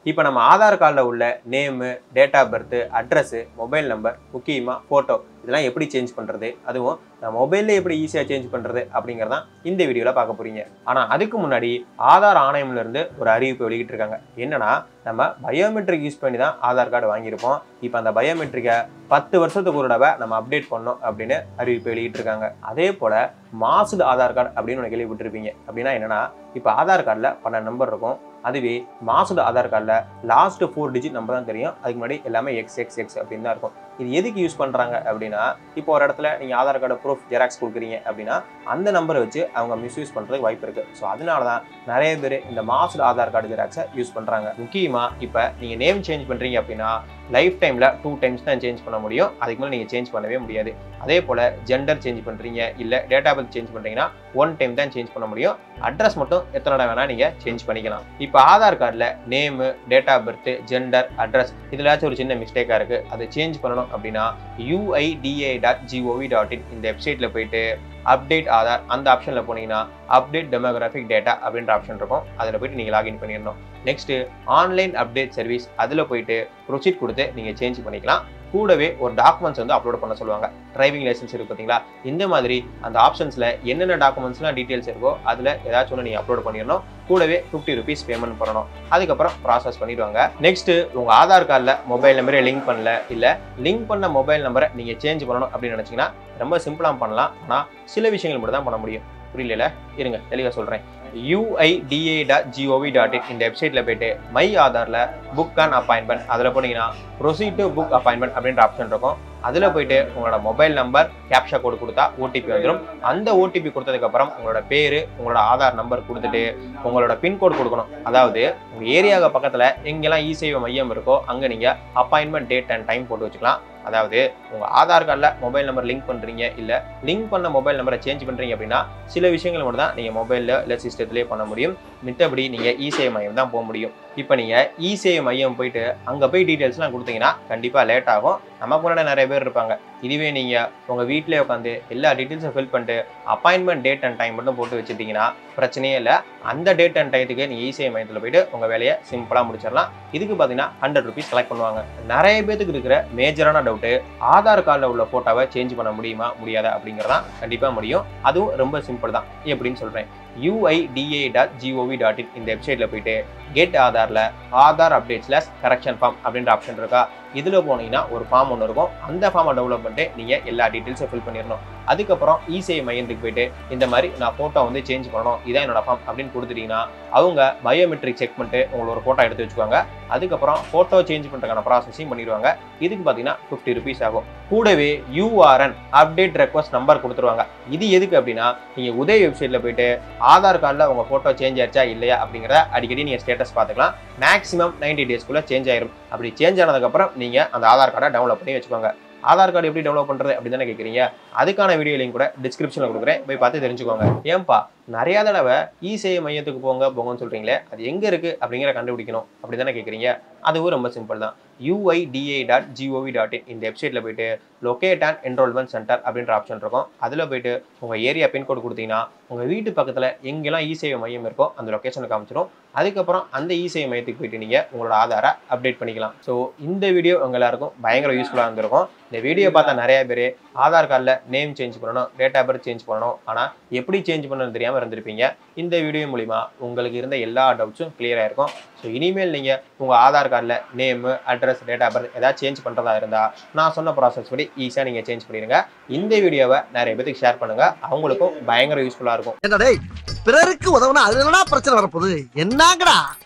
இப்போ நம்ம ஆதார் கார்டில் உள்ள name date of birth address mobile number முக்கியமாக ஃபோட்டோ இதெல்லாம் எப்படி சேஞ்ச் பண்ணுறது அதுவும் நம்ம மொபைலில் எப்படி ஈஸியாக சேஞ்ச் பண்ணுறது அப்படிங்கிறதான் இந்த வீடியோவில் பார்க்க போகிறீங்க ஆனால் அதுக்கு முன்னாடி ஆதார் ஆணையம்ல இருந்து ஒரு அறிவிப்பு வெளியிட்டிருக்காங்க என்னன்னா நம்ம பயோமெட்ரிக் யூஸ் பண்ணி தான் ஆதார் கார்டு வாங்கியிருப்போம் இப்போ அந்த பயோமெட்ரிக்கை பத்து வருஷத்துக்கு ஒரு தடவை நம்ம அப்டேட் பண்ணோம் அப்படின்னு அறிவிப்பு வெளியிட்டிருக்காங்க அதே போல் மாசுடு ஆதார் கார்டு அப்படின்னு ஒன்று கேள்விப்பட்டிருப்பீங்க அப்படின்னா என்னன்னா இப்போ ஆதார் கார்டில் பன்னெண்டு நம்பர் இருக்கும் அதுவே மாசுடு ஆதார் கார்டில் லாஸ்ட் ஃபோர் டிஜிட் நம்பர் தான் தெரியும் அதுக்கு முன்னாடி எல்லாமே எக்ஸ் எக்ஸ் எக்ஸ் அப்படின்னு தான் இருக்கும் இது எதுக்கு யூஸ் பண்ணுறாங்க அப்படின்னா இப்போ ஒரு இடத்துல நீங்கள் ஆதார் கார்டு ப்ரூஃப் ஜெராக்ஸ் கொடுக்குறீங்க அப்படின்னா அந்த நம்பரை வச்சு அவங்க மிஸ்யூஸ் பண்ணுறதுக்கு வாய்ப்பு இருக்குது ஸோ அதனால தான் நிறைய பேர் இந்த மாசுடு ஆதார் கார்டு ஜெராக்ஸை யூஸ் பண்ணுறாங்க முக்கியமாக இப்போ நீங்கள் நேம் சேஞ்ச் பண்ணுறீங்க அப்படின்னா லைஃப் டைமில் டூ டைம்ஸ் தான் சேஞ்ச் பண்ண முடியும் அதுக்கு மேலே நீங்கள் சேஞ்ச் பண்ணவே முடியாது அதே போல் ஜெண்டர் சேஞ்ச் பண்ணுறீங்க இல்லை டேட் ஆஃப் பர்த் சேஞ்ச் பண்ணுறீங்கன்னா ஒன் டைம் தான் சேஞ்ச் பண்ண முடியும் அட்ரஸ் மட்டும் எத்தனை தடவை வேணால் நீங்கள் சேஞ்ச் பண்ணிக்கலாம் இப்போ ஆதார் கார்டில் name date of birth gender address இதுலாச்சும் ஒரு சின்ன மிஸ்டேக்காக இருக்குது அதை சேஞ்ச் பண்ணணும் அப்படின்னா UIDAI dot gov dot in இந்த வெப்சைட்டில் போயிட்டு அப்டேட் ஆதார் அந்த ஆப்ஷனில் போனீங்கன்னா அப்டேட் டெமோகிராஃபிக் டேட்டா அப்படின்ற ஆப்ஷன் இருக்கும் அதில் போயிட்டு நீங்கள் லாகின் பண்ணிடணும் நெக்ஸ்ட்டு ஆன்லைன் அப்டேட் சர்வீஸ் அதில் போயிட்டு ப்ரொசீட் கொடுத்து நீங்கள் சேஞ்ச் பண்ணிக்கலாம் கூடவே ஒரு டாக்குமெண்ட்ஸ் வந்து அப்லோட் பண்ண சொல்லுவாங்க டிரைவிங் லைசன்ஸ் இருக்கு பார்த்தீங்களா இந்த மாதிரி அந்த ஆப்ஷன்ஸில் என்னென்ன டாக்குமெண்ட்ஸ்லாம் டீட்டெயில்ஸ் இருக்கோ அதில் ஏதாச்சும் ஒன்று நீங்கள் அப்லோட் பண்ணிடணும் கூடவே ஃபிஃப்டி ருபீஸ் பேமெண்ட் பண்ணணும் அதுக்கப்புறம் ப்ராசஸ் பண்ணிடுவாங்க நெக்ஸ்ட் உங்க ஆதார் கார்டில் மொபைல் நம்பரே லிங்க் பண்ணல இல்லை லிங்க் பண்ண மொபைல் நம்பரை நீங்கள் சேஞ்ச் பண்ணணும் அப்படின்னு நினச்சிங்கன்னா ரொம்ப சிம்பிளாக பண்ணலாம் ஆனால் சில விஷயங்கள் மட்டும் தான் பண்ண முடியும் புரியல இருங்க தெளிவாக சொல்கிறேன் UIDAI dot gov dot in இந்த வெப்சைட்டில் போயிட்டு மை ஆதாரில் புக் அண்ட் அப்பாயின்மெண்ட் அதில் போனீங்கன்னா ப்ரொசீட் டு புக் அப்பாயின்மெண்ட் அப்படின்ற ஆப்ஷன் இருக்கும் அதில் போயிட்டு உங்களோட மொபைல் நம்பர் கேப்ஷா கோடு கொடுத்தா ஓடிபி வந்துடும் அந்த ஓடிபி கொடுத்ததுக்கப்புறம் உங்களோட பேர் உங்களோட ஆதார் நம்பர் கொடுத்துட்டு உங்களோட பின்கோடு கொடுக்கணும் அதாவது உங்கள் ஏரியாவுக்கு பக்கத்தில் எங்கெல்லாம் இ சேவை மையம் இருக்கோ அங்கே நீங்கள் அப்பாயின்மெண்ட் டேட் அண்ட் டைம் போட்டு வச்சுக்கலாம் அதாவது உங்கள் ஆதார் கார்டில் மொபைல் நம்பர் லிங்க் பண்ணுறீங்க இல்லை லிங்க் பண்ண மொபைல் நம்பரை சேஞ்ச் பண்ணுறீங்க அப்படின்னா சில விஷயங்கள் மட்டும் தான் நீங்கள் மொபைலில் இல்லை சிஸ்டத்துலேயே பண்ண முடியும் மித்தபடி நீங்கள் இ சேவை மையம் தான் போக முடியும் இப்போ நீங்கள் இ சேவை மையம் போயிட்டு அங்கே போய் டீட்டெயில்ஸ்லாம் கொடுத்தீங்கன்னா கண்டிப்பாக லேட் ஆகும் நமக்கு முன்னாடி நிறைய பேர் இருப்பாங்க இதுவே நீங்கள் உங்கள் வீட்டிலே உட்காந்து எல்லா டீட்டெயில்ஸும் ஃபில் பண்ணிட்டு அப்பாயின்மெண்ட் டேட் அண்ட் டைம் மட்டும் போட்டு வச்சுட்டீங்கன்னா பிரச்சனையே இல்லை அந்த டேட் அண்ட் டைத்துக்கு நீங்கள் இசேவை மையத்தில் போயிட்டு உங்கள் வேலையை சிம்பிளாக முடிச்சிடலாம் இதுக்கு பார்த்தீங்கன்னா ஹண்ட்ரட் ருபீஸ் கலெக்ட் பண்ணுவாங்க நிறைய பேத்துக்கு இருக்கிற மேஜரான டவுட்டு ஆதார் கார்டில் உள்ள ஃபோட்டோவை சேஞ்ச் பண்ண முடியுமா முடியாதா அப்படிங்கிறதான் கண்டிப்பாக முடியும் அதுவும் ரொம்ப சிம்பிள் தான் எப்படின்னு சொல்கிறேன் UIDAI dot gov dot in இந்த வெப்சைட்டில் போயிட்டு கெட் ஆதாரில் Aadhaar update slash correction form அப்படின்ற ஆப்ஷன் இருக்கா இதில் போனீங்கன்னா ஒரு ஃபார்ம் ஒன்று இருக்கும் அந்த ஃபார்மை டெவலப் பண்ணிட்டு நீங்கள் எல்லா டீட்டெயில்ஸும் ஃபில் பண்ணிடணும் அதுக்கப்புறம் இசேவை மையத்துக்கு போயிட்டு இந்த மாதிரி நான் ஃபோட்டோ வந்து சேஞ்ச் பண்ணணும் இதான் என்னோட ஃபார்ம் அப்படின்னு கொடுத்துட்டீங்கன்னா அவங்க பயோமெட்ரிக் செக் பண்ணிட்டு உங்களோட ஒரு ஃபோட்டோ எடுத்து வச்சுக்குவாங்க அதுக்கப்புறம் ஃபோட்டோ சேஞ்ச் பண்ணுறதுக்கான ப்ராசஸையும் பண்ணிடுவாங்க இதுக்கு பார்த்தீங்கன்னா ஃபிஃப்டி ருபீஸ் ஆகும் கூடவே யூஆர்என் அப்டேட் ரெக்வஸ்ட் நம்பர் கொடுத்துருவாங்க இது எதுக்கு அப்படின்னா நீங்கள் உதய வெப்சைட்டில் போயிட்டு ஆதார் கார்டில் உங்கள் ஃபோட்டோ சேஞ்ச் ஆச்சா இல்லையா அப்படிங்கிறத அடிக்கடி நீங்கள் ஸ்டேட்டஸ் பார்த்துக்கலாம் மேக்ஸிமம் நைன்டி டேஸ்க்குள்ளே சேஞ்ச் ஆயிரும் அப்படி சேஞ்ச் ஆனதுக்கப்புறம் நீங்கள் அந்த ஆதார் கார்டை டவுன்லோட் பண்ணி வச்சுக்கோங்க ஆதார் கார்டு எப்படி டவுன்லோட் பண்ணுறது அப்படி தானே கேட்குறீங்க அதுக்கான வீடியோ லிங்க் கூட டிஸ்கிரிப்ஷனில் கொடுக்குறேன் போய் பார்த்து தெரிஞ்சுக்கோங்க ஏன்பா நிறையா தடவை இ சேவை மையத்துக்கு போங்க போங்கன்னு சொல்கிறீங்களே அது எங்கே இருக்குது அப்படிங்கிற கண்டுபிடிக்கணும் அப்படி தானே கேட்குறீங்க அதுவும் ரொம்ப சிம்பிள் தான் UIDAI dot gov dot in இந்த வெப்சைட்டில் போயிட்டு லொக்கேட் அண்ட் என்ரோல்மெண்ட் சென்டர் அப்படின்ற ஆப்ஷன் இருக்கும் அதில் போயிட்டு உங்கள் ஏரியா பின்கோடு கொடுத்தீங்கன்னா உங்கள் வீட்டு பக்கத்தில் எங்கெல்லாம் இ சேவை மையம் இருக்கோ அந்த லொக்கேஷனை காமிச்சிடும் அதுக்கப்புறம் அந்த இ சேவை மையத்துக்கு போயிட்டு நீங்கள் உங்களோட ஆதாரை அப்டேட் பண்ணிக்கலாம் ஸோ இந்த வீடியோ உங்க எல்லாருக்கும் பயங்கர யூஸ்ஃபுல்லாக இருந்திருக்கும் இந்த வீடியோ பார்த்தா நிறைய பேர் ஆதார் கார்டில் நேம் சேஞ்ச் பண்ணணும் டேட் ஆஃப் பர்த் சேஞ்ச் பண்ணணும் ஆனால் எப்படி சேஞ்ச் பண்ணணும்னு தெரியாமல் இருந்திருப்பீங்க இந்த வீடியோ மூலிமா உங்களுக்கு இருந்த எல்லா டவுட்ஸும் கிளியராக இருக்கும் ஸோ இனிமேல் நீங்கள் உங்கள் ஆதார் கார்டில் name address date of birth ஏதாவது சேஞ்ச் பண்ணுறதா இருந்தால் நான் சொன்ன ப்ராசஸ் படி ஈஸியாக நீங்கள் சேஞ்ச் பண்ணிடுங்க இந்த வீடியோவை நிறைய பேருக்கு ஷேர் பண்ணுங்கள் அவங்களுக்கும் பயங்கர யூஸ்ஃபுல்லாக இருக்கும் என்ன டேய் பிறருக்கு உதவுனா அதுல என்னடா பிரச்சனை வரப்போகுது என்னங்கடா